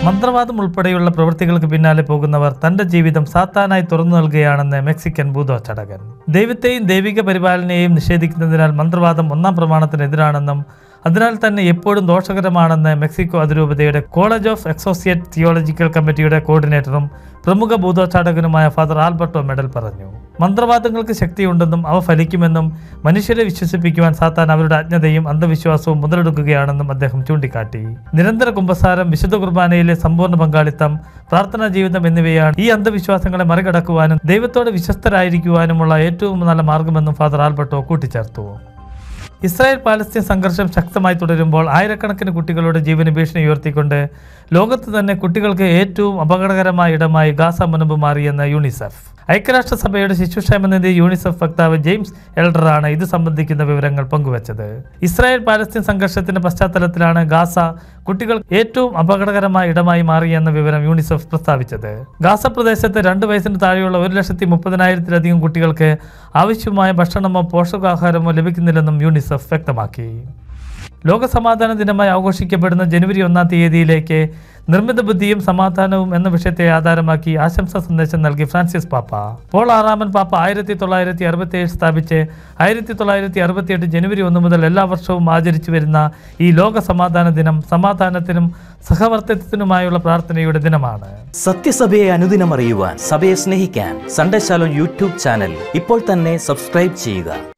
മന്ത്രവാദം ഉൾപ്പെടെയുള്ള പ്രവൃത്തികൾക്ക് പിന്നാലെ പോകുന്നവർ തന്റെ ജീവിതം സാത്താനായി തുറന്നു നൽകുകയാണെന്ന് മെക്സിക്കൻ ഭൂതോച്ചടകൻ ദൈവത്തെയും ദൈവിക പരിപാലനയെയും നിഷേധിക്കുന്നതിനാൽ മന്ത്രവാദം ഒന്നാം പ്രമാണത്തിനെതിരാണെന്നും അതിനാൽ തന്നെ എപ്പോഴും ദോഷകരമാണെന്ന് മെക്സിക്കോ അതിരൂപതയുടെ കോളേജ് ഓഫ് അസോസിയേറ്റ് തിയോളജിക്കൽ കമ്മിറ്റിയുടെ കോർഡിനേറ്ററും പ്രമുഖ ഭൂതോച്ചാടകനുമായ ഫാദർ ആൽബർട്ടോ മെഡൽ പറഞ്ഞു മന്ത്രവാദങ്ങൾക്ക് ശക്തിയുണ്ടെന്നും അവ ഫലിക്കുമെന്നും മനുഷ്യരെ വിശ്വസിപ്പിക്കുവാൻ സാത്താൻ അവരുടെ അജ്ഞതയും അന്ധവിശ്വാസവും മുതലെടുക്കുകയാണെന്നും അദ്ദേഹം ചൂണ്ടിക്കാട്ടി നിരന്തര കുമ്പസാരം വിശുദ്ധ കുർബാനയിലെ സമ്പൂർണ്ണ പങ്കാളിത്തം പ്രാർത്ഥനാ ജീവിതം എന്നിവയാണ് ഈ അന്ധവിശ്വാസങ്ങളെ മറികടക്കുവാനും ദൈവത്തോട് വിശ്വസ്തരായിരിക്കുവാനുമുള്ള ഏറ്റവും നല്ല മാർഗമെന്നും ഫാദർ ആൽബർട്ടോ കൂട്ടിച്ചേർത്തു ഇസ്രായേൽ പാലസ്തീൻ സംഘർഷം ശക്തമായി തുടരുമ്പോൾ ആയിരക്കണക്കിന് കുട്ടികളുടെ ജീവന് ഭീഷണി ഉയർത്തിക്കൊണ്ട് ലോകത്ത് തന്നെ കുട്ടികൾക്ക് ഏറ്റവും അപകടകരമായ ഇടമായി ഗാസ മുനമ്പ് മാറിയെന്ന് യൂണിസെഫ് ഐക്യരാഷ്ട്രസഭയുടെ ശിശുക്ഷേമ നിധി യൂണിസെഫ് വക്താവ് ജെയിംസ് എൽഡറാണ് ഇത് സംബന്ധിക്കുന്ന വിവരങ്ങൾ പങ്കുവച്ചത് ഇസ്രായേൽ പാലസ്തീൻ സംഘർഷത്തിന്റെ പശ്ചാത്തലത്തിലാണ് ഗാസ കുട്ടികൾ ഏറ്റവും അപകടകരമായ ഇടമായി മാറിയെന്ന വിവരം യൂണിസെഫ് പ്രസ്താവിച്ചത് ഗാസ പ്രദേശത്ത് രണ്ട് വയസ്സിന് താഴെയുള്ള ഒരു ലക്ഷത്തി മുപ്പതിനായിരത്തിലധികം കുട്ടികൾക്ക് ആവശ്യമായ ഭക്ഷണമോ പോഷകാഹാരമോ ലഭിക്കുന്നില്ലെന്നും യൂണിസെഫ് വ്യക്തമാക്കി ലോക സമാധാന ദിനമായി ആഘോഷിക്കപ്പെടുന്ന ജനുവരി ഒന്നാം തീയതിയിലേക്ക് നിർമ്മിത ബുദ്ധിയും സമാധാനവും എന്ന വിഷയത്തെ ആധാരമാക്കി ആശംസാ സന്ദേശം നൽകി ഫ്രാൻസിസ് പാപ്പ പോൾ ആറാമൻ പാപ്പ ആയിരത്തി തൊള്ളായിരത്തി അറുപത്തി ഏഴ് സ്ഥാപിച്ച് ആയിരത്തി തൊള്ളായിരത്തി അറുപത്തിയെട്ട് ജനുവരി ഒന്ന് മുതൽ എല്ലാ വർഷവും ആചരിച്ചു വരുന്ന ഈ ലോക സമാധാന ദിനം സമാധാനത്തിനും സഹവർത്തിത്വത്തിനുമായുള്ള പ്രാർത്ഥനയുടെ ദിനമാണ് സത്യസഭയെ അനുദിനം അറിയുവാൻ സഭയെ സ്നേഹിക്കാൻ സൺഡേ ശാലോ യൂട്യൂബ് ചാനൽ ഇപ്പോൾ തന്നെ സബ്സ്ക്രൈബ് ചെയ്യുക